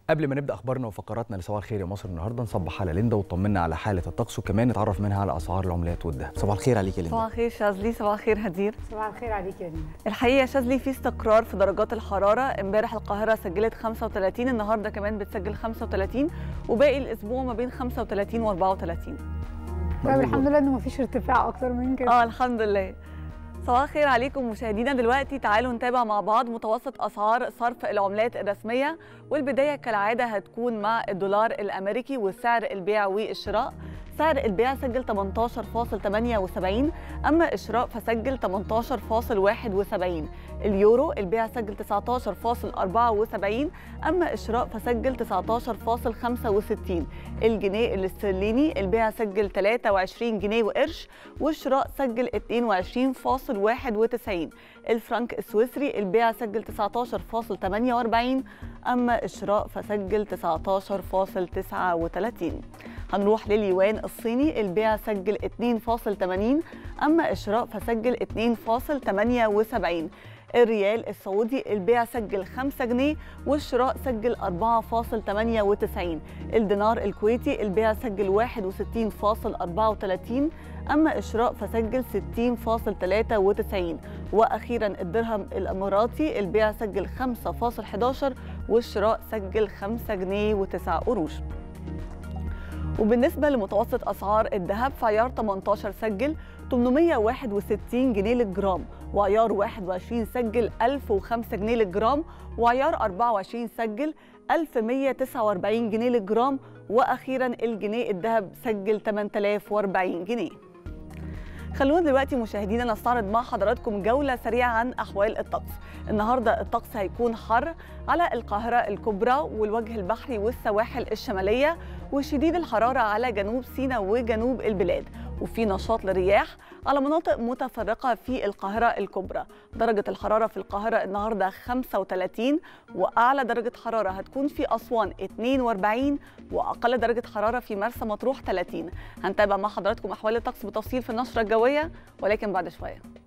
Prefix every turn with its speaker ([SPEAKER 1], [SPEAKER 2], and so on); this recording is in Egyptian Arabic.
[SPEAKER 1] قبل ما نبدا اخبارنا وفقراتنا لصباح الخير يا مصر النهارده نصبح على ليندا وطمنا على حاله الطقس وكمان نتعرف منها على اسعار العملات والذهب صباح الخير عليك يا
[SPEAKER 2] صباح
[SPEAKER 1] ليندا
[SPEAKER 2] الخير شاذلي صباح الخير هدير
[SPEAKER 3] صباح الخير عليك يا رينا
[SPEAKER 2] الحقيقه يا شاذلي في استقرار في درجات الحراره امبارح القاهره سجلت 35 النهارده كمان بتسجل 35 وباقي الاسبوع ما بين 35 و34
[SPEAKER 3] طيب الحمد لله انه مفيش ارتفاع اكتر من كده
[SPEAKER 2] اه الحمد لله صباح الخير عليكم مشاهدينا دلوقتي تعالوا نتابع مع بعض متوسط اسعار صرف العملات الرسميه والبدايه كالعاده هتكون مع الدولار الامريكي وسعر البيع والشراء سعر البيع سجل 18.78 اما الشراء فسجل 18.71 اليورو البيع سجل 19.74 اما الشراء فسجل 19.65 الجنيه الاسترليني البيع سجل 23 جنيه وقرش والشراء سجل 22.91 الفرنك السويسري البيع سجل 19.48 اما الشراء فسجل 19.39 هنروح لليوان الصيني البيع سجل 2.80 اما الشراء فسجل 2.78 الريال السعودي البيع سجل 5 جنيه والشراء سجل 4.98 الدينار الكويتي البيع سجل 61.34 أما الشراء فسجل 60.93 وأخيرا الدرهم الإماراتي البيع سجل 5.11 والشراء سجل 5 جنيه و9 قروش وبالنسبة لمتوسط أسعار الذهب فعيار 18 سجل 861 جنيه للجرام وعيار 21 سجل 1005 جنيه للجرام وعيار 24 سجل 1149 جنيه للجرام وأخيرا الجنيه الذهب سجل 8040 جنيه خلونا دلوقتي مشاهدينا نستعرض مع حضراتكم جولة سريعة عن أحوال الطقس النهاردة الطقس هيكون حر على القاهرة الكبرى والوجه البحري والسواحل الشمالية وشديد الحرارة على جنوب سيناء وجنوب البلاد وفي نشاط للرياح على مناطق متفرقة في القاهرة الكبرى درجة الحرارة في القاهرة النهاردة 35 وأعلى درجة حرارة هتكون في أسوان 42 وأقل درجة حرارة في مرسى مطروح 30 هنتابع مع حضراتكم أحوال الطقس بتفصيل في النشرة الجوية ولكن بعد شوية